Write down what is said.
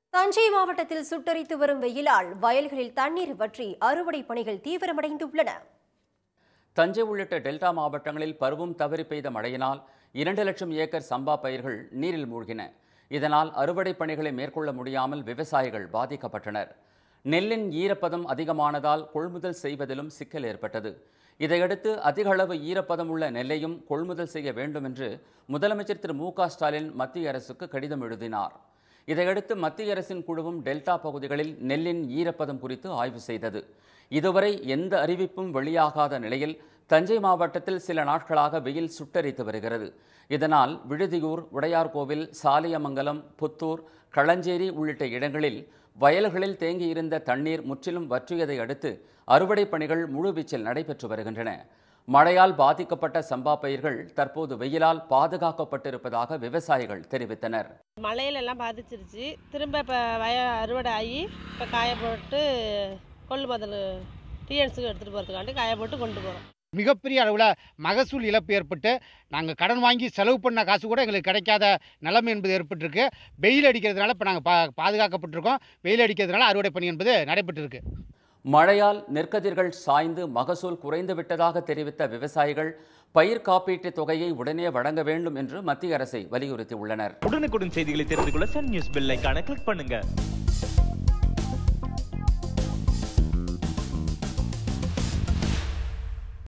தஞ்சை மாவட்டத்தில் சுட்டரித்து வரும் வெயிலால் வயல்களில் தண்ணீர் வற்றி அறுவடை பணிகள் தீவிரமடைந்துள்ளன தஞ்சை உள்ளிட்ட டெல்டா மாவட்டங்களில் பருவம் தவறி பெய்த மழையினால் இரண்டு லட்சம் ஏக்கர் சம்பா பயிர்கள் நீரில் மூழ்கின இதனால் அறுவடை பணிகளை மேற்கொள்ள முடியாமல் விவசாயிகள் பாதிக்கப்பட்டனர் நெல்லின் ஈரப்பதம் அதிகமானதால் கொள்முதல் செய்வதிலும் சிக்கல் ஏற்பட்டது இதையடுத்து அதிக அளவு ஈரப்பதம் உள்ள நெல்லையும் கொள்முதல் செய்ய வேண்டும் என்று முதலமைச்சர் திரு மு க ஸ்டாலின் மத்திய அரசுக்கு கடிதம் எழுதினார் இதையடுத்து மத்திய அரசின் குழுவும் டெல்டா பகுதிகளில் நெல்லின் ஈரப்பதம் குறித்து ஆய்வு செய்தது இதுவரை எந்த அறிவிப்பும் வெளியாகாத நிலையில் தஞ்சை மாவட்டத்தில் சில நாட்களாக வெயில் சுட்டரித்து வருகிறது இதனால் விடுதியூர் உடையார்கோவில் சாலியமங்கலம் புத்தூர் களஞ்சேரி உள்ளிட்ட இடங்களில் வயல்களில் தேங்கியிருந்த தண்ணீர் முற்றிலும் வற்றியதை அடுத்து அறுவடை பணிகள் முழுவீச்சில் நடைபெற்று வருகின்றன மழையால் பாதிக்கப்பட்ட சம்பா பயிர்கள் தற்போது வெயிலால் பாதுகாக்கப்பட்டிருப்பதாக விவசாயிகள் தெரிவித்தனர் மழையில எல்லாம் பாதிச்சிருச்சு திரும்ப இப்போ வய அறுவடை ஆகி இப்போ காய போட்டு கொள்முதல் டிஎன்ஸுக்கு எடுத்துகிட்டு போகிறதுக்காண்டி காய போட்டு கொண்டு போகிறோம் மிகப்பெரிய அளவில் மகசூல் இழப்பு ஏற்பட்டு நாங்கள் கடன் வாங்கி செலவு பண்ண காசு கூட எங்களுக்கு கிடைக்காத நிலைமை என்பது ஏற்பட்டிருக்கு வெயில் அடிக்கிறதுனால இப்போ நாங்கள் பா பாதுகாக்கப்பட்டிருக்கோம் வெயில் அடிக்கிறதுனால அறுவடை பணி என்பது நடைபெற்றிருக்கு மழையால் நெற்கதிர்கள் சாய்ந்து மகசூல் குறைந்து விட்டதாக தெரிவித்த விவசாயிகள் பயிர் காப்பீட்டுத் தொகையை உடனே வழங்க வேண்டும் என்று மத்திய அரசை வலியுறுத்தியுள்ளனர் உடனுக்குடன் செய்திகளை தெரிந்து கொள்ள சன் நியூஸ் பெல் ஐகானை கிளிக் பண்ணுங்க